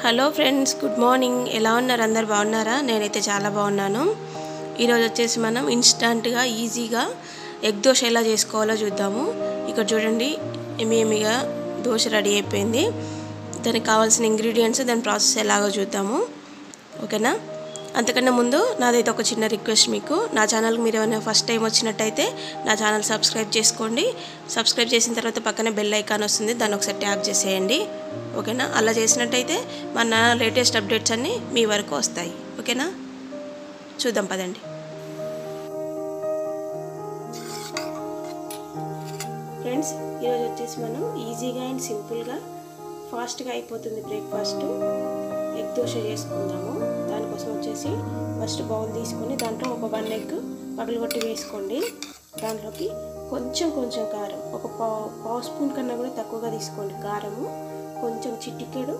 hello friends good morning ఎలా ఉన్నారు అందరు బాగున్నారా నేనైతే చాలా బాగున్నాను ఈరోజు వచ్చేసి మనం ఇన్స్టంట్గా ఈజీగా ఎగ్ దోశ ఎలా చేసుకోవాలో చూద్దాము ఇక్కడ చూడండి ఎమి ఎమిగా దోశ రెడీ అయిపోయింది దానికి కావాల్సిన ఇంగ్రీడియంట్స్ దాని ప్రాసెస్ ఎలాగో చూద్దాము ఓకేనా అంతకన్నా ముందు నాదైతే ఒక చిన్న రిక్వెస్ట్ మీకు నా ఛానల్కి మీరు ఏమైనా ఫస్ట్ టైం వచ్చినట్టయితే నా ఛానల్ సబ్స్క్రైబ్ చేసుకోండి సబ్స్క్రైబ్ చేసిన తర్వాత పక్కనే బెల్ ఐకాన్ వస్తుంది దాన్ని ఒకసారి ట్యాప్ చేసేయండి ఓకేనా అలా చేసినట్టయితే మన లేటెస్ట్ అప్డేట్స్ అన్నీ మీ వరకు వస్తాయి ఓకేనా చూద్దాం పదండి ఫ్రెండ్స్ ఈరోజు వచ్చేసి మనం ఈజీగా అండ్ సింపుల్గా ఫాస్ట్గా అయిపోతుంది బ్రేక్ఫాస్ట్ ఎగ్ దోశ చేసుకుందాము దానికోసం వచ్చేసి ఫస్ట్ బౌల్ తీసుకొని దాంట్లో ఒక వన్ ఎగ్ పగలగొట్టి వేసుకోండి దాంట్లోకి కొంచెం కొంచెం కారం ఒక పావు పావు స్పూన్ కన్నా కూడా తక్కువగా తీసుకోండి కారము కొంచెం చిటికెడు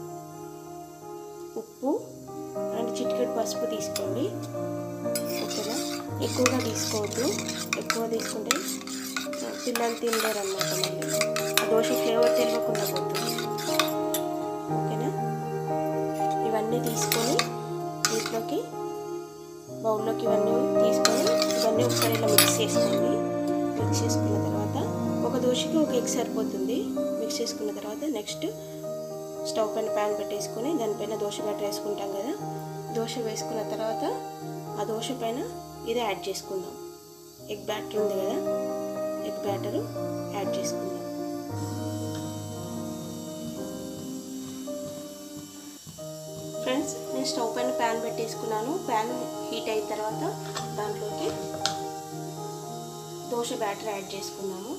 ఉప్పు అండ్ చిటికెడు పసుపు తీసుకోండి ఓకేనా ఎక్కువగా తీసుకోవద్దు ఎక్కువ తీసుకుంటే పిల్లలు తినలేరు అనమాట మళ్ళీ ఆ దోశ ఫ్లేవర్ తెలియకుండా పోతుంది ఓకేనా ఇవన్నీ తీసుకొని వీటిలోకి బౌల్లోకి ఇవన్నీ తీసుకొని ఇవన్నీ ఒకసారి ఇలా మిక్స్ చేసుకోండి మిక్స్ చేసుకున్న తర్వాత ఒక దోశకి ఒక ఎగ్ సరిపోతుంది మిక్స్ చేసుకున్న తర్వాత నెక్స్ట్ స్టవ్ పైన ప్యాన్ పెట్టేసుకొని దానిపైన దోశ బ్యాటర్ వేసుకుంటాం కదా దోశ వేసుకున్న తర్వాత ఆ దోశ పైన ఇది యాడ్ చేసుకుందాం ఎగ్ బ్యాటర్ ఉంది కదా ఎగ్ బ్యాటర్ యాడ్ చేసుకుందాం ఫ్రెండ్స్ నేను స్టవ్ పైన ప్యాన్ పెట్టేసుకున్నాను ప్యాన్ హీట్ అయిన తర్వాత దాంట్లోకి దోశ బ్యాటర్ యాడ్ చేసుకున్నాము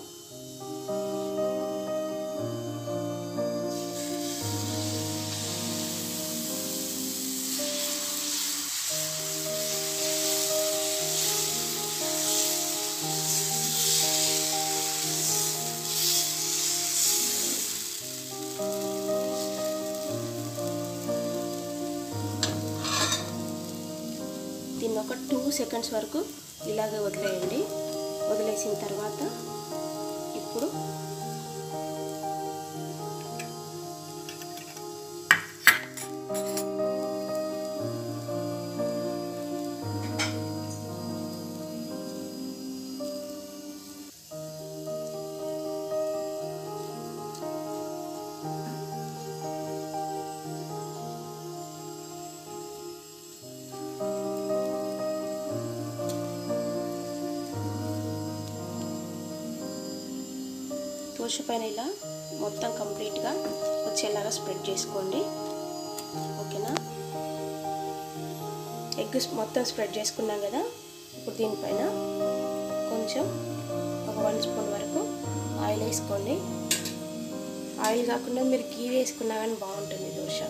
దీన్ని ఒక టూ సెకండ్స్ వరకు ఇలాగే వదిలేయండి వదిలేసిన తర్వాత ఇప్పుడు దోశ పైన ఇలా మొత్తం కంప్లీట్గా వచ్చేలాగా స్ప్రెడ్ చేసుకోండి ఓకేనా ఎగ్ మొత్తం స్ప్రెడ్ చేసుకున్నాం కదా ఇప్పుడు దీనిపైన కొంచెం ఒక వన్ స్పూన్ వరకు ఆయిల్ వేసుకోండి ఆయిల్ కాకుండా మీరు గీ వేసుకున్నా కానీ బాగుంటుంది దోశ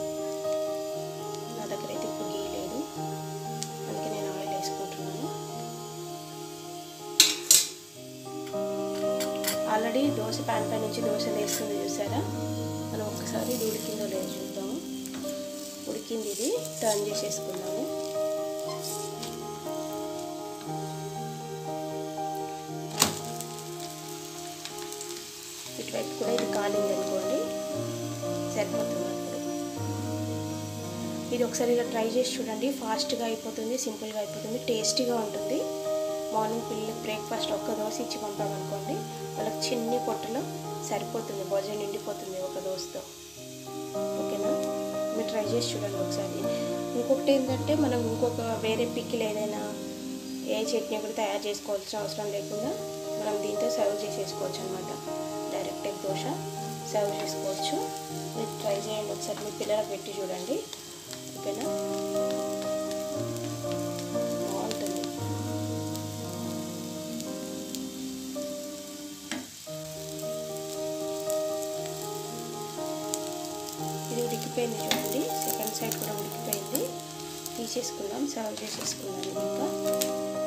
నా దగ్గర అయితే ఇప్పుడు గీ లేదు అందుకే నేను ఆయిల్ వేసుకుంటున్నాను ఆల్రెడీ దోశ ప్యాన్ పై నుంచి దోశ వేస్తుంది చూసారా మనం ఒక్కసారి ఇది ఉడికిందో లేదో చూద్దాము ఉడికింది ఇది టర్న్ చేసేసుకున్నాము ఇటువైపు కూడా ఇది కాలింది అనుకోండి సరిపోతుంది అప్పుడు ఇది ఒకసారి ఇలా ట్రై చేసి చూడండి ఫాస్ట్గా అయిపోతుంది సింపుల్గా అయిపోతుంది టేస్టీగా ఉంటుంది మార్నింగ్ పిల్లలకి బ్రేక్ఫాస్ట్ ఒక్క దోశ ఇచ్చి పంపామనుకోండి వాళ్ళకి చిన్ని పొట్టలో సరిపోతుంది భోజనం నిండిపోతుంది ఒక దోశతో ఓకేనా మీరు ట్రై చేసి చూడండి ఒకసారి ఇంకొకటి ఏంటంటే మనం ఇంకొక వేరే పిక్కిలు ఏదైనా ఏ చట్నీ కూడా తయారు చేసుకోవాల్సిన అవసరం లేకుండా మనం దీంతో సర్వ్ చేసేసుకోవచ్చు అనమాట డైరెక్ట్ ఎగ్ దోశ సర్వ్ చేసుకోవచ్చు మీరు ట్రై చేయండి ఒకసారి మీ పిల్లలకు పెట్టి చూడండి ఓకేనా బాగుంటుంది ఇది ఉడికిపోయింది చూడండి సెకండ్ సైడ్ కూడా ఉడికిపోయింది తీసేసుకుందాం సర్వ్ చేసేసుకుందాం ఇది ఇంకా